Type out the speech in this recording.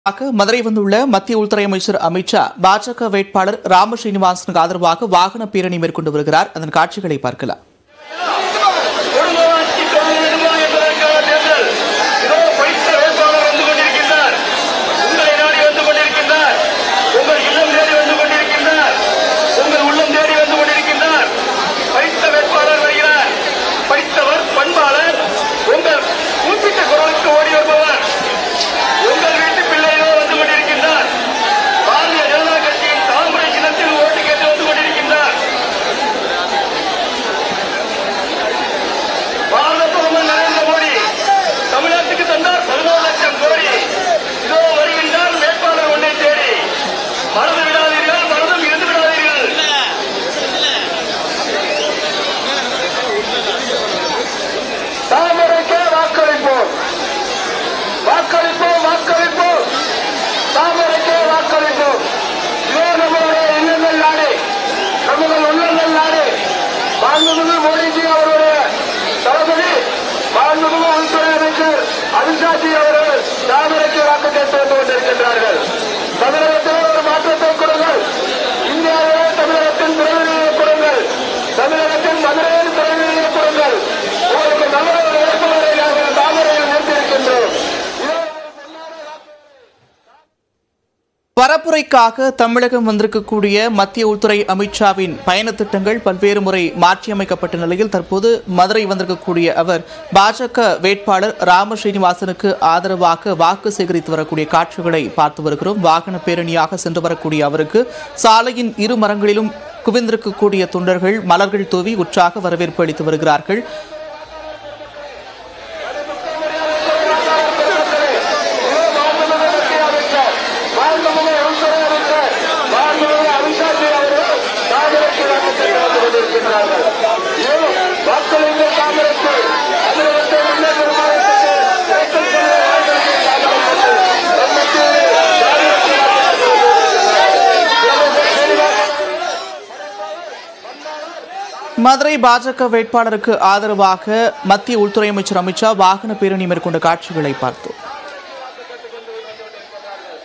ஆக மதுரை வந்துள்ள மத்திய உள்துறை அமைச்சர் அமித்ஷா பாஜக வேட்பாளர் ராம ஸ்ரீனிவாசனுக்கு ஆதரவாக வாகன பேரணி மேற்கொண்டு வருகிறார் அதன் காட்சிகளை பார்க்கலாம் குடும்பமாட்சி தொடர வேண்டுமா என்பதற்கான தேர்தல் இதோ படித்த வேட்பாளர் வந்து கொண்டிருக்கின்றார் உங்களை நாடி வந்து கொண்டிருக்கின்றார் உங்கள் இல்லம் தேடி வந்து கொண்டிருக்கின்றார் உங்கள் உள்ளம் தேடி வந்து கொண்டிருக்கின்றார் படித்த வேட்பாளர் வருகிறார் படித்தவர் பண்பாளர் உங்கள் கூப்பிட்ட குரலுக்கு ஓடி வருபவர் உங்கள் வீட்டு பிள்ளைகளோ வந்து கொண்டிருக்கின்றார் பாரதிய ஜனதா கட்சியின் தாமரை சின்னத்தில் ஓட்டு கேட்டு வந்து கொண்டிருக்கின்றார் பாரத பிரதமர் நரேந்திர மோடி தமிழ்நாட்டுக்கு தந்தார் பதினோரு லட்சம் கோடி இதோ வருகின்றார் வேட்பாளர் ஒன்றை தேடி மறந்து விடாதீர்கள் மறந்தும் இருந்து விடாதீர்கள் தாமரைக்கே வாக்களிப்போம் வாக்களிப்போம் வாக்களிப்போம் தாமரைக்கே வாக்களிப்போம் இதோ நம்மளுடைய எண்ணங்கள் நாடு நம்முடைய உள்ளங்கள் நாடு மாண்புமிகு மோடிஜி அவருடைய தளபதி மாண்புமிகு உள்துறை அமைச்சர் அமித்ஷாஜி அவர்கள் தாமரைக்கு வாக்கு கேட்டு வந்து கொண்டிருக்கின்றார்கள் தமிழகத்தில் ஒரு மாற்றத்தை கொடுங்கள் இந்தியாவிலே தமிழகத்தின் பிரதிநிதியை கொடுங்கள் தமிழகத்தின் மதுரையில் பிரதிநிதியை கொடுங்கள் உங்களுக்கு நல்ல ஒரு வேட்பாளரை நாங்கள் தாமரையில் நிறுத்தியிருக்கின்றோம் இதோ பரப்புரைக்காக தமிழகம் வந்திருக்கக்கூடிய மத்திய உள்துறை அமித்ஷாவின் பயண திட்டங்கள் பல்வேறு முறை மாற்றியமைக்கப்பட்ட நிலையில் தற்போது மதுரை வந்திருக்கக்கூடிய அவர் பாஜக வேட்பாளர் ராம ஸ்ரீனிவாசனுக்கு ஆதரவாக வாக்கு சேகரித்து வரக்கூடிய காட்சிகளை பார்த்து வருகிறோம் வாகன பேரணியாக சென்று வரக்கூடிய அவருக்கு சாலையின் இரு மரங்களிலும் குவிந்திருக்கக்கூடிய தொண்டர்கள் மலர்கள் தூவி உற்சாக வரவேற்பு அளித்து வருகிறார்கள் மதுரை பாஜக வேட்பாளருக்கு ஆதரவாக மத்திய உள்துறை அமைச்சர் அமித்ஷா வாகன பேரணி மேற்கொண்ட காட்சிகளை பார்த்தோம்